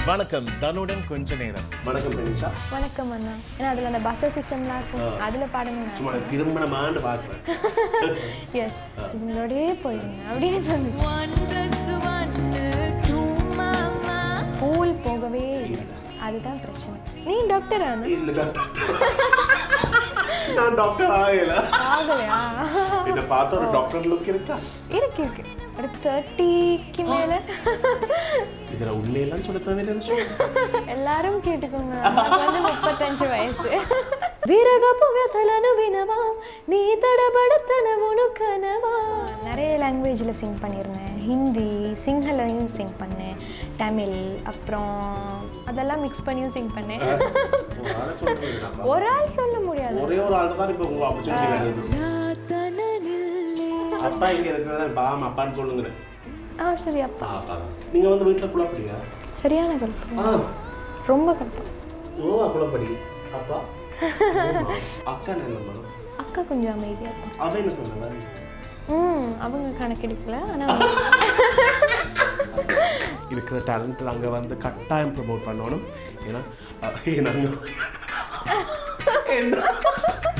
வணக்கம் தனுடன் கொஞ்ச நேரம் வணக்கம் பிரனிஷா வணக்கம் அண்ணா ஏன்னா அதில் அந்த பஸ்ஸர் சிஸ்டம்லாம் இருக்கும் அதில் பாடுங்க சும்மா திருமணமான்னு பார்க்குறேன் எஸ் உங்களோடயே போயிருங்க அப்படின்னு சொல்லி One plus one, two, mama. School போகவே இல்லை அதுதான் பிரச்சனை நீ டாக்டர் ஆனா இல்லை டாக்டர் நான் டாக்டர் ஆகல ஆகலையா என்ன பார்த்தா ஒரு டாக்டர் லுக் இருக்கா இருக்கு இருக்கு ஒரு தேர்ட்டிக்கு மேல இதில் உண்மையெல்லாம் சொல்ல தேவையில்லை எல்லாரும் கேட்டுக்கோங்க எனக்கு வந்து முப்பத்தஞ்சு வயசு வீரகப்பு వ్యథలను వినవా నీ తడబడతనవును కనవా நிறைய லாங்குவேஜில் சிங் பண்ணியிருந்தேன் ஹிந்தி சிங்களலையும் சிங் பண்ணேன் தமிழ் அப்புறம் அதெல்லாம் மிக்ஸ் பண்ணியும் சிங் பண்ணேன் ஒரு ஆளை சொல்றேன் ஒரு ஆள் சொல்ல முடியாது ஒரே ஒரு ஆள் தான் இப்போ உங்க ஆப்பர்ச்சுனிட்டி வருது அப்பா இங்க இருக்கிறதா பாம் அப்பான்னு சொல்லுங்க ஆ சரி அப்பா அப்பா நீங்க வந்து வீட்டுல குழப்படியா சரியான கல்பம் ஆ ரொம்ப கல்பம் ஓ குழப்படி அப்பா ஓமா. அக்கா என்னம்மா அக்கா கொஞ்சம் அமைதியாக இருக்கும் அவ என்ன சொன்னா ம் அவங்க கணக்கெடுக்கல ஆனால் இருக்கிற டேலண்ட் அங்கே வந்து கட்டாயம் ப்ரமோட் பண்ணணும் ஏன்னா அஹ், நாங்க என்ன